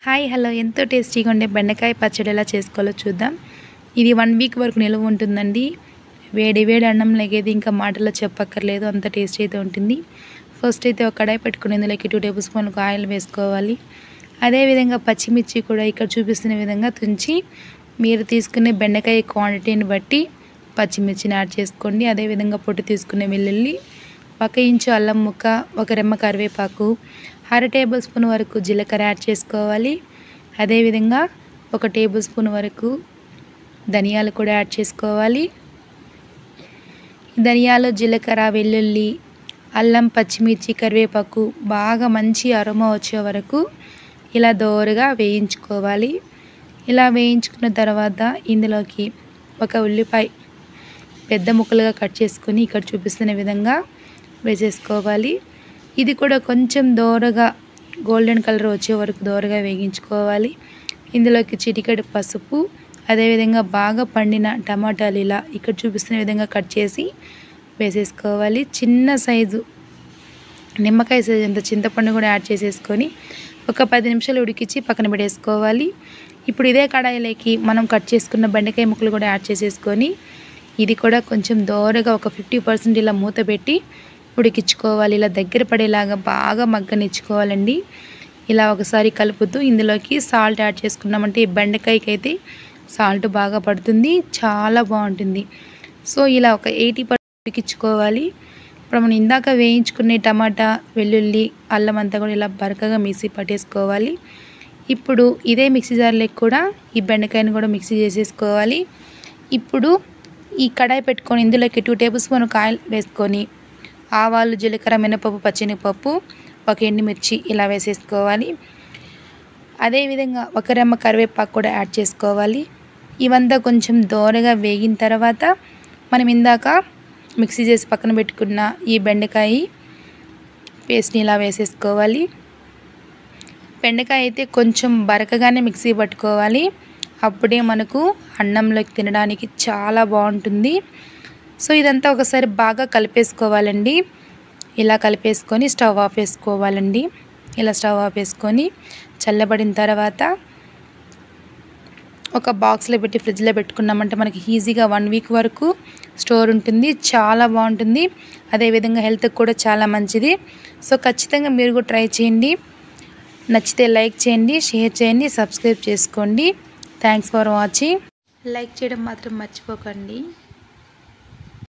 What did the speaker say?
hi hello ఎంతో టేస్టీగా ఉండే బెండకాయ పచ్చడి ఎలా చేసుకోవాలో చూద్దాం ఇది వన్ వీక్ వరకు నిల్వ ఉంటుందండి వేడి వేడి అన్నం లేకేది ఇంకా మాటల్లో చెప్పక్కర్లేదు అంత టేస్ట్ అయితే ఉంటుంది ఫస్ట్ అయితే ఒక కడాయి పెట్టుకుని ఇందులోకి టూ టేబుల్ స్పూన్లకు ఆయిల్ వేసుకోవాలి అదేవిధంగా పచ్చిమిర్చి కూడా ఇక్కడ చూపిస్తున్న విధంగా తుంచి మీరు తీసుకునే బెండకాయ క్వాంటిటీని బట్టి పచ్చిమిర్చిని యాడ్ చేసుకోండి అదేవిధంగా పొట్టు తీసుకునే వెల్లుల్లి ఒక ఇంచు అల్లం ముక్క ఒక రెమ్మ కరివేపాకు అర టేబుల్ స్పూన్ వరకు జీలకర్ర యాడ్ చేసుకోవాలి అదేవిధంగా ఒక టేబుల్ స్పూన్ వరకు ధనియాలు కూడా యాడ్ చేసుకోవాలి ధనియాలు జీలకర్ర వెల్లుల్లి అల్లం పచ్చిమిర్చి కరివేపాకు బాగా మంచి అరోమా వచ్చే వరకు ఇలా దోరగా వేయించుకోవాలి ఇలా వేయించుకున్న తర్వాత ఇందులోకి ఒక ఉల్లిపాయ పెద్ద ముక్కలుగా కట్ చేసుకొని ఇక్కడ చూపిస్తున్న విధంగా వేసేసుకోవాలి ఇది కూడా కొంచెం దోరగా గోల్డెన్ కలర్ వచ్చే వరకు దోరగా వేగించుకోవాలి ఇందులోకి చిటికెడు పసుపు అదేవిధంగా బాగా పండిన టమాటాలు ఇలా ఇక్కడ చూపిస్తున్న విధంగా కట్ చేసి వేసేసుకోవాలి చిన్న సైజు నిమ్మకాయ సైజు అంత చింతపండు కూడా యాడ్ చేసేసుకొని ఒక పది నిమిషాలు ఉడికించి పక్కన పెట్టేసుకోవాలి ఇప్పుడు ఇదే కడాయిలోకి మనం కట్ చేసుకున్న బెండకాయ ముక్కలు కూడా యాడ్ చేసేసుకొని ఇది కూడా కొంచెం దోరగా ఒక ఫిఫ్టీ పర్సెంట్ ఇలా మూత పెట్టి ఉడికించుకోవాలి ఇలా దగ్గర పడేలాగా బాగా మగ్గనిచ్చుకోవాలండి ఇలా ఒకసారి కలుపుతూ ఇందులోకి సాల్ట్ యాడ్ చేసుకున్నామంటే ఈ బెండకాయకి అయితే సాల్ట్ బాగా పడుతుంది చాలా బాగుంటుంది సో ఇలా ఒక ఎయిటీ పర్సెంట్ ఉడికించుకోవాలి ఇప్పుడు మనం ఇందాక వేయించుకునే టమాటా వెల్లుల్లి అల్లం అంతా కూడా ఇలా బరకగా మిక్సీ పట్టేసుకోవాలి ఇప్పుడు ఇదే మిక్సీ జార్లోకి కూడా ఈ బెండకాయని కూడా మిక్సీ చేసేసుకోవాలి ఇప్పుడు ఈ కడాయి పెట్టుకొని ఇందులోకి టూ టేబుల్ స్పూన్ ఆయిల్ వేసుకొని ఆవాలు జీలకర్ర మినపప్పు పచ్చెనగపప్పు ఒక ఎండుమిర్చి ఇలా వేసేసుకోవాలి అదేవిధంగా ఒక రెమ్మ కరివేపాకు కూడా యాడ్ చేసుకోవాలి ఇవంతా కొంచెం దోరగా వేగిన తర్వాత మనం ఇందాక మిక్సీ చేసి పక్కన పెట్టుకున్న ఈ బెండకాయ పేస్ట్ని ఇలా వేసేసుకోవాలి బెండకాయ అయితే కొంచెం బరకగానే మిక్సీ పట్టుకోవాలి అప్పుడే మనకు అన్నంలోకి తినడానికి చాలా బాగుంటుంది సో ఇదంతా ఒకసారి బాగా కలిపేసుకోవాలండి ఇలా కలిపేసుకొని స్టవ్ ఆఫ్ వేసుకోవాలండి ఇలా స్టవ్ ఆఫ్ వేసుకొని చల్లబడిన తర్వాత ఒక బాక్స్లో పెట్టి ఫ్రిడ్జ్లో పెట్టుకున్నామంటే మనకి ఈజీగా వన్ వీక్ వరకు స్టోర్ ఉంటుంది చాలా బాగుంటుంది అదేవిధంగా హెల్త్కి కూడా చాలా మంచిది సో ఖచ్చితంగా మీరు కూడా ట్రై చేయండి నచ్చితే లైక్ చేయండి షేర్ చేయండి సబ్స్క్రైబ్ చేసుకోండి థ్యాంక్స్ ఫర్ వాచింగ్ లైక్ చేయడం మాత్రం మర్చిపోకండి